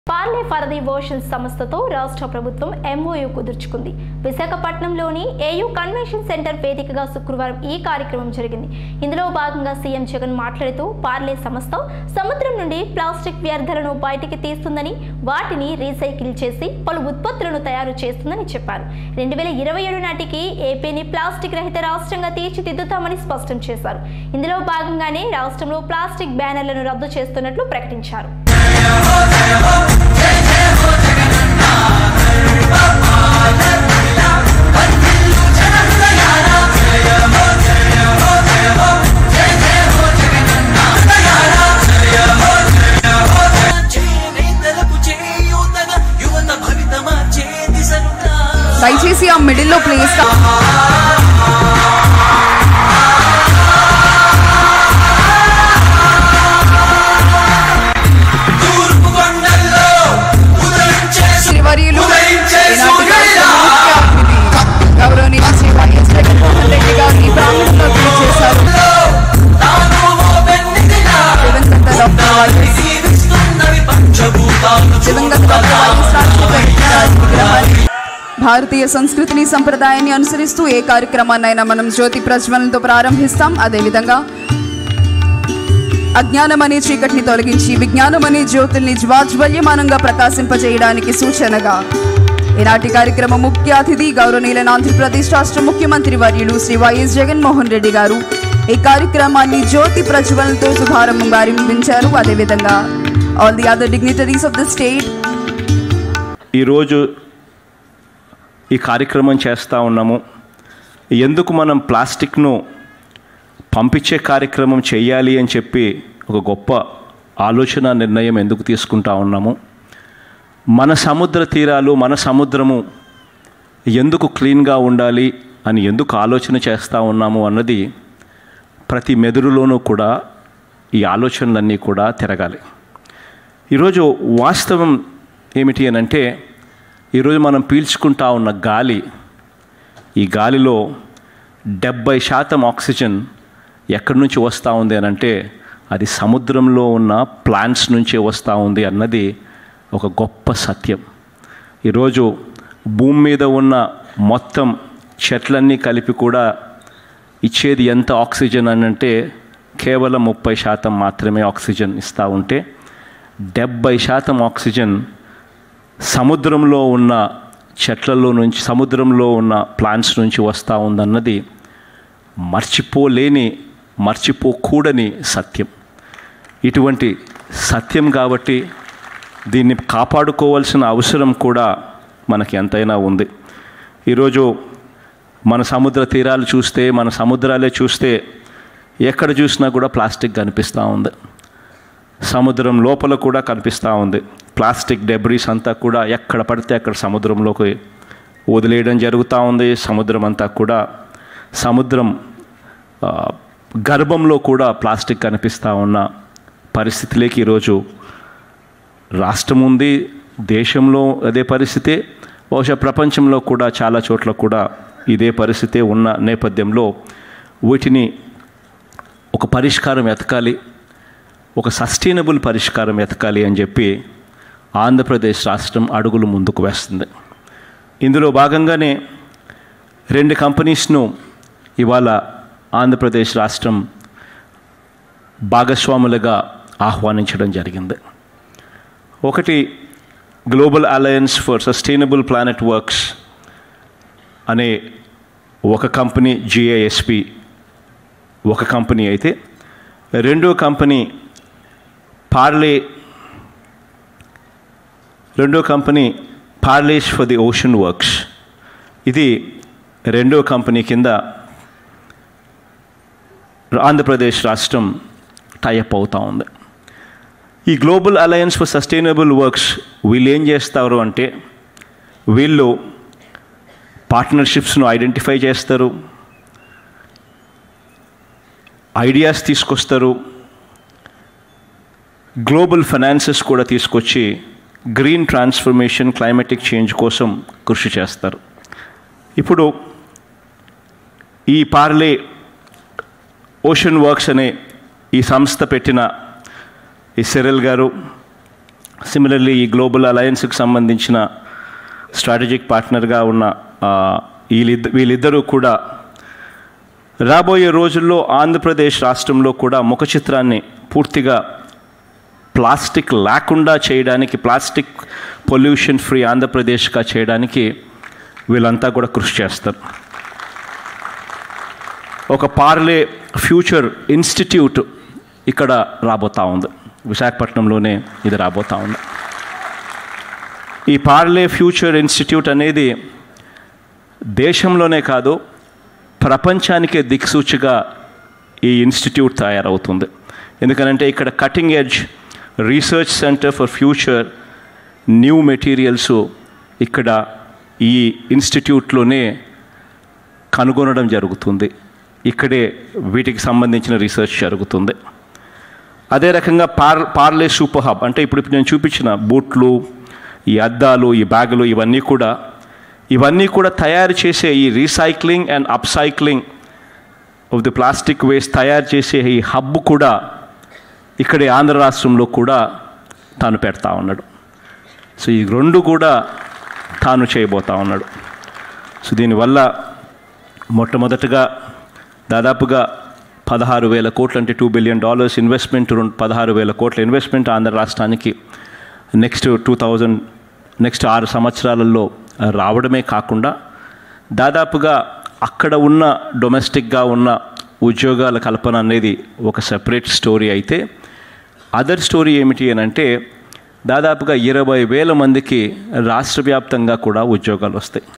Parle for the ocean సంస్థతో రాష్ట్ర ప్రభుత్వం ఎంఓయూ కుదుర్చుకుంది విశాఖపట్నంలోని ఏయూ కన్వెన్షన్ సెంటర్ వేదికగా శుక్రవారం ఈ కార్యక్రమం జరిగింది ఇందులో భాగంగా సీఎం జగన్ మాట్లాడుతూ పార్లే సంస్థ సముద్రం నుండి ప్లాస్టిక్ వ్యర్థాలను బయటికి తీస్తుందని వాటిని రీసైకిల్ చేసి పలు ఉత్పత్తులను తయారు చేస్తుందని చెప్పారు రెండు వేల ఇరవై ఏడు నాటికి ఏపీని ప్లాస్టిక్ రహిత రాష్ట్రంగా తీర్చిదిద్దుతామని స్పష్టం చేశారు ఇందులో భాగంగానే రాష్ట్రంలో ప్లాస్టిక్ బ్యానర్లను రద్దు చేస్తున్నట్లు ప్రకటించారు చేనేతలకు చేయూతగా యువత భవిత మార్చే దిశలుగా దయచేసి ఆ మిడిల్లో ప్లేస్ తూర్పు కొండల్లో ఉదయించే శ్రీవర్యులు ఉదయించే ఈనాటి సూర్యుడిలా. కార్యక్రమ ముఖ్య అతిథి గౌరవనీయ శ్రీ వైఎస్ జగన్మోహన్ రెడ్డి గారు ఈ ప్రాంగణంలో తెలియజేశారు తాను ఓ వెన్నెదిలా దివంగత డాక్టర్ వైఎస్ జీవిస్తున్నవి పంచభూతాలు దివంగత డాక్టర్ వైఎస్ రాజశేఖర రెడ్డి గారి విగ్రహాన్ని భారతీయ సంస్కృతిని సంప్రదాయాన్ని అనుసరిస్తూ ఏ కార్యక్రమాన్నైనా మనం జ్యోతి ప్రజ్వలనతో ప్రారంభిస్తాం అదేవిధంగా అజ్ఞానం అనే చీకటిని తొలగించి విజ్ఞానం అనే జ్యోతుల్ని జ్వాజ్వల్యమానంగా ప్రకాశింపజేయడానికి సూచనగా ఈనాటి కార్యక్రమ ముఖ్య అతిథి గౌరవనీయులైన ఆంధ్రప్రదేశ్ రాష్ట్ర ముఖ్యమంత్రి వర్యులు శ్రీ వైఎస్ జగన్మోహన్ రెడ్డి గారు ఈ కార్యక్రమాన్ని జ్యోతి ప్రజ్వలనతో శుభారంభం ప్రారంభించారు అదేవిధంగా all the other dignitaries of the state ఈరోజు ఈ కార్యక్రమం చేస్తూ ఉన్నాము ఎందుకు మనం ప్లాస్టిక్ను పంపించే కార్యక్రమం చేయాలి అని చెప్పి ఒక గొప్ప ఆలోచన నిర్ణయం ఎందుకు తీసుకుంటా ఉన్నాము మన సముద్ర తీరాలు మన సముద్రము ఎందుకు క్లీన్గా ఉండాలి అని ఎందుకు ఆలోచన చేస్తూ ఉన్నాము అన్నది ప్రతి మెదురులోనూ కూడా ఈ ఆలోచనలన్నీ కూడా తిరగాలి ఈరోజు వాస్తవం ఏమిటి అని అంటే ఈరోజు మనం పీల్చుకుంటా ఉన్న గాలి ఈ గాలిలో డెబ్బై శాతం ఆక్సిజన్ ఎక్కడి నుంచి వస్తూ ఉంది అని అంటే అది సముద్రంలో ఉన్న ప్లాంట్స్ నుంచే వస్తూ ఉంది అన్నది ఒక గొప్ప సత్యం ఈరోజు భూమి మీద ఉన్న మొత్తం చెట్లన్నీ కలిపి కూడా ఇచ్చేది ఎంత ఆక్సిజన్ అని అంటే కేవలం ముప్పై శాతం మాత్రమే ఆక్సిజన్ ఇస్తూ ఉంటే డెబ్బై శాతం ఆక్సిజన్ సముద్రంలో ఉన్న చెట్లలో నుంచి సముద్రంలో ఉన్న ప్లాంట్స్ నుంచి వస్తూ ఉందన్నది మర్చిపోలేని మర్చిపోకూడని సత్యం ఇటువంటి సత్యం కాబట్టి దీన్ని కాపాడుకోవాల్సిన అవసరం కూడా మనకి ఎంతైనా ఉంది ఈరోజు మన సముద్ర తీరాలు చూస్తే మన సముద్రాలే చూస్తే ఎక్కడ చూసినా కూడా ప్లాస్టిక్ కనిపిస్తూ ఉంది సముద్రం లోపల కూడా కనిపిస్తూ ఉంది ప్లాస్టిక్ డెబ్రీస్ అంతా కూడా ఎక్కడ పడితే అక్కడ సముద్రంలోకి వదిలేయడం జరుగుతూ ఉంది సముద్రం అంతా కూడా సముద్రం ఆ, గర్భంలో కూడా ప్లాస్టిక్ కనిపిస్తూ ఉన్న పరిస్థితిలోకి ఈరోజు రాష్ట్రం ఉంది దేశంలో అదే పరిస్థితే బహుశా ప్రపంచంలో కూడా చాలా చోట్ల కూడా ఇదే పరిస్థితే ఉన్న నేపథ్యంలో వీటిని ఒక పరిష్కారం ఎతకాలి ఒక సస్టైనబుల్ పరిష్కారం ఎతకాలి అని చెప్పి ఆంధ్రప్రదేశ్ రాష్ట్రం అడుగులు ముందుకు వేస్తుంది ఇందులో భాగంగానే రెండు కంపెనీస్ను ఇవాళ ఆంధ్రప్రదేశ్ రాష్ట్రం భాగస్వాములుగా ఆహ్వానించడం జరిగింది ఒకటి Global Alliance for Sustainable Planet Works అనే ఒక కంపెనీ జిఐఎస్పి ఒక కంపెనీ అయితే రెండో కంపెనీ పార్లే రెండో company Parleys for the ocean works ఇది రెండో కంపెనీ కింద ఆంధ్రప్రదేశ్ రాష్ట్రం టైఅప్ అవుతూ ఉంది ఈ Global Alliance for Sustainable Works వీళ్ళు ఏం చేస్తారు అంటే వీళ్ళు పార్ట్నర్షిప్స్ను ఐడెంటిఫై చేస్తారు ఐడియాస్ తీసుకొస్తారు గ్లోబల్ ఫైనాన్సెస్ కూడా తీసుకొచ్చి గ్రీన్ ట్రాన్స్ఫర్మేషన్ క్లైమాటిక్ చేంజ్ కోసం కృషి చేస్తారు ఇప్పుడు ఈ పార్లే ఓషన్ వర్క్స్ అనే ఈ సంస్థ పెట్టిన ఈ సెరెల్ గారు సిమిలర్లీ ఈ గ్లోబల్ అలయన్స్కి సంబంధించిన స్ట్రాటజిక్ పార్ట్నర్గా ఉన్న ఆ, వీళ్ళిద్ద వీళ్ళిద్దరూ కూడా రాబోయే రోజుల్లో ఆంధ్రప్రదేశ్ రాష్ట్రంలో కూడా ముఖ చిత్రాన్ని పూర్తిగా ప్లాస్టిక్ లేకుండా చేయడానికి ప్లాస్టిక్ పొల్యూషన్ ఫ్రీ ఆంధ్రప్రదేశ్గా చేయడానికి వీళ్ళంతా కూడా కృషి చేస్తారు ఒక పార్లే ఫ్యూచర్ ఇన్స్టిట్యూట్ ఇక్కడ రాబోతా ఉంది విశాఖపట్నంలోనే ఇది రాబోతా ఉంది ఈ పార్లే ఫ్యూచర్ ఇన్స్టిట్యూట్ అనేది దేశంలోనే కాదు ప్రపంచానికే దిక్సూచిగా ఈ ఇన్స్టిట్యూట్ తయారవుతుంది ఎందుకనంటే ఇక్కడ cutting edge research centre for future new materials ఇక్కడ ఈ ఇన్స్టిట్యూట్లోనే కనుగొనడం జరుగుతుంది ఇక్కడే వీటికి సంబంధించిన రీసెర్చ్ జరుగుతుంది అదే రకంగా పార్ పార్లే సూపర్ హబ్ అంటే ఇప్పుడు ఇప్పుడు నేను చూపించిన బూట్లు ఈ అద్దాలు ఈ బ్యాగులు ఇవన్నీ కూడా ఇవన్నీ కూడా తయారు చేసే ఈ recycling and upcycling of the plastic waste తయారు చేసే ఈ హబ్ కూడా ఇక్కడే ఆంధ్ర రాష్ట్రంలో కూడా తాను పెడతా ఉన్నాడు సో ఈ రెండు కూడా తాను చేయబోతా ఉన్నాడు సో దీనివల్ల మొట్టమొదటగా దాదాపుగా పదహారు వేల కోట్లు అంటే టూ బిలియన్ డాలర్స్ ఇన్వెస్ట్మెంట్ రెండు పదహారు వేల కోట్ల ఇన్వెస్ట్మెంట్ ఆంధ్ర రాష్ట్రానికి నెక్స్ట్ టూ థౌజండ్ నెక్స్ట్ ఆరు సంవత్సరాలలో రావడమే కాకుండా దాదాపుగా అక్కడ ఉన్న డొమెస్టిక్గా ఉన్న ఉద్యోగాల కల్పన అనేది ఒక సెపరేట్ స్టోరీ అయితే అదర్ స్టోరీ ఏమిటి అని అంటే దాదాపుగా ఇరవై వేల మందికి రాష్ట్ర వ్యాప్తంగా కూడా ఉద్యోగాలు వస్తాయి